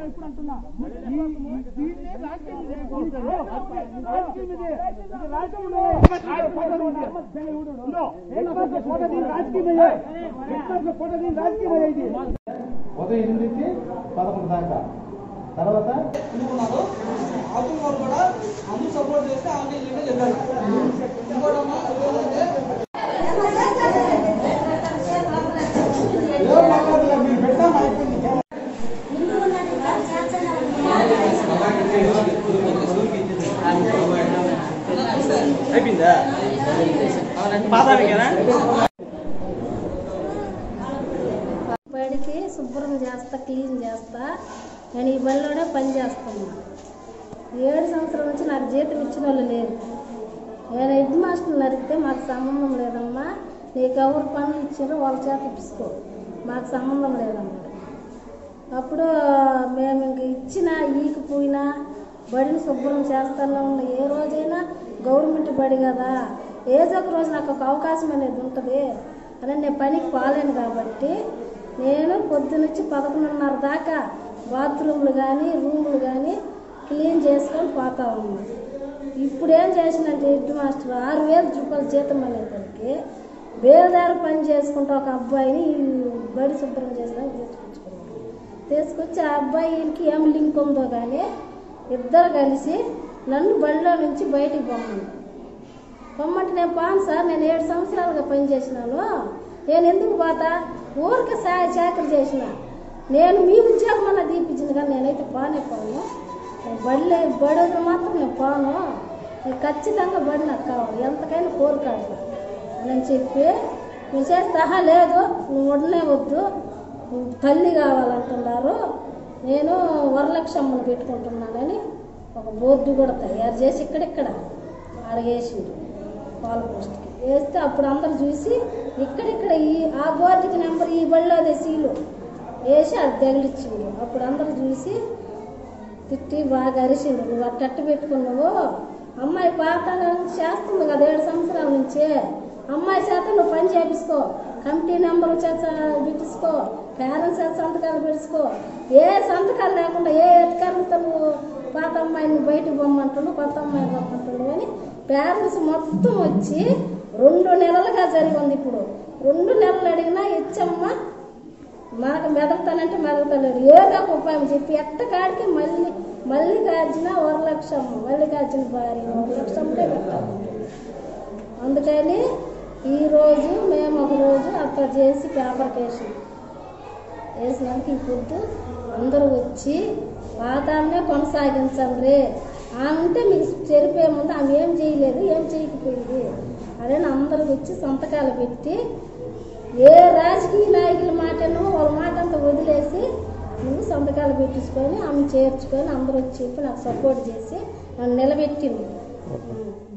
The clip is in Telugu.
ఇప్పుడు అంటున్నా ఈ- ఈ- దీన్నే రాజకీయం చేయకూడదు. రాజకీయం ఇది. ఇది రాజకీయం ఇది. రాజకీయం ఇది. ఉందో. హెడ్మాస్టర్ ఫోటో దీని రాజకీయం ఇది. హెడ్మాస్టర్ ఫోటో దీని రాజకీయం ఇది. ఉదయం ఎనిమిది నుంచి పదకొండు దాకా తర్వాత ఉన్నారు ఆకులు వాళ్ళు కూడా అందరూ సపోర్ట్ చేస్తే ఆమె ఇల్లు చెప్పారు ఇంకోటమ్మా ఏదంటే ఎవరు మాట్లాడలేదు మీరు పెట్టాం అయిపోయింది అయిపోయిందా పాతానికేనా బడికి శుభ్రం చేస్తా క్లీన్ చేస్తా నేను ఈ బడిలోనే పని చేస్తున్నా ఏడు సంవత్సరాల నుంచి నాకు జీతం ఇచ్చిన వాళ్ళు లేరు నేను హెడ్ మాస్టర్ నరికితే మాకు సంబంధం లేదమ్మా నీకు ఎవరు పనులు ఇచ్చారో వాళ్ళ చేత ఇప్పించుకో మాకు సంబంధం లేదమ్మా అప్పుడు మేము ఇంక ఇచ్చినా ఈకపోయినా బడిని శుభ్రం చేస్తానే ఉన్న ఏ రోజైనా గవర్నమెంట్ బడి కదా ఏదో ఒక రోజు నాకు ఒక అవకాశం అనేది ఉంటుంది అని నేను పనికి పోలేను కాబట్టి నేను పొద్దునుంచి పదకొండున్నర దాకా బాత్రూమ్లు కానీ రూములు కానీ క్లీన్ చేసుకొని పోతా ఉన్నా ఇప్పుడు ఏం చేసినంటే హెడ్ మాస్టర్ ఆరు వేలు రూపాయలు జీతం అనేసరికి బేరదారు పని చేసుకుంటూ ఒక అబ్బాయిని ఈ బడి శుభ్రం చేసడానికి తీసుకొచ్చుకున్నాను తీసుకొచ్చి ఆ అబ్బాయికి ఏం లింక్ ఉందో కానీ ఇద్దరు కలిసి నన్ను బడిలో నుంచి బయటికి పొమ్మను పొమ్మంటే నేను పాను సార్ నేను ఏడు సంవత్సరాలుగా పనిచేసినాను నేను ఎందుకు పోతా ఊరికి సా చాకరీ చేసిన నేను మీ ఉద్యోగం అన్న తీపించింది కానీ నేనైతే పానే పోను నేను బడిలో బడికి మాత్రం నేను పోను నేను ఖచ్చితంగా బడి నాకు కావాలి ఎంతకైనా కోరుకాడు అని చెప్పి నువ్వు చేస్తా లేదు నువ్వు ఉండలే వద్దు నువ్వు తల్లి కావాలంటున్నారు నేను వరలక్ష్మను పెట్టుకుంటున్నానని ఒక బోర్డు కూడా తయారు చేసి ఇక్కడిక్కడ అడగేసిండు పాల పోస్ట్కి వేస్తే అప్పుడు అందరు చూసి ఇక్కడిక్కడ ఈ ఆ బోర్డుకి నెంబర్ ఈ బడిలో అదే సీలు వేసి అది తగిలిచ్చిండు అప్పుడు అందరు చూసి తిట్టి బాగా అరిసిండు నువ్వు అట్టట్టు పెట్టుకున్నావు అమ్మాయి పాత నుంచి చేస్తుంది కదా ఏడు సంవత్సరాల నుంచే అమ్మాయి చేత నువ్వు పని చేపించుకో కమిటీ నెంబర్ చేత పెట్టించుకో పేరెంట్స్ చేత సంతకాలు పెట్టుకో ఏ సంతకాలు లేకుండా ఏ ఎత్తుకారులతో నువ్వు పాత అమ్మాయిని బయటకు పొమ్మంటున్నావు కొత్త అమ్మాయిని పొమ్మంటున్నావు అని పేరెంట్స్ మొత్తం వచ్చి రెండు నెలలుగా జరిగింది ఇప్పుడు రెండు నెలలు అడిగినా ఇచ్చమ్మ మనకు మెదలుతానంటే మెదలుతలేడు ఏదో ఒక ఉపాయం చెప్పి ఎట్టకాడికి మళ్ళీ మల్లికార్జున వరలక్ష్మ మల్లికార్జున భార్య వరలక్ష్మడే పెట్టాలి అందుకని ఈరోజు మేము ఒక రోజు అట్లా చేసి పేపర్ వేసాం వేసినాక ఈ పొద్దు అందరూ వచ్చి పాతాన్నే కొనసాగించండి ఆమె ఉంటే మీకు చెరిపే ముందు ఆమె ఏం చేయలేదు ఏం చేయకపోయింది అదే అందరూ వచ్చి సంతకాలు పెట్టి ఏ రాజకీయ నాయకుల మాటను వాళ్ళ మాట అంతా వదిలేసి నువ్వు సంతకాలు పెట్టించుకొని ఆమె చేర్చుకొని అందరూ వచ్చి చెప్పి నాకు సపోర్ట్ చేసి నన్ను నిలబెట్టింది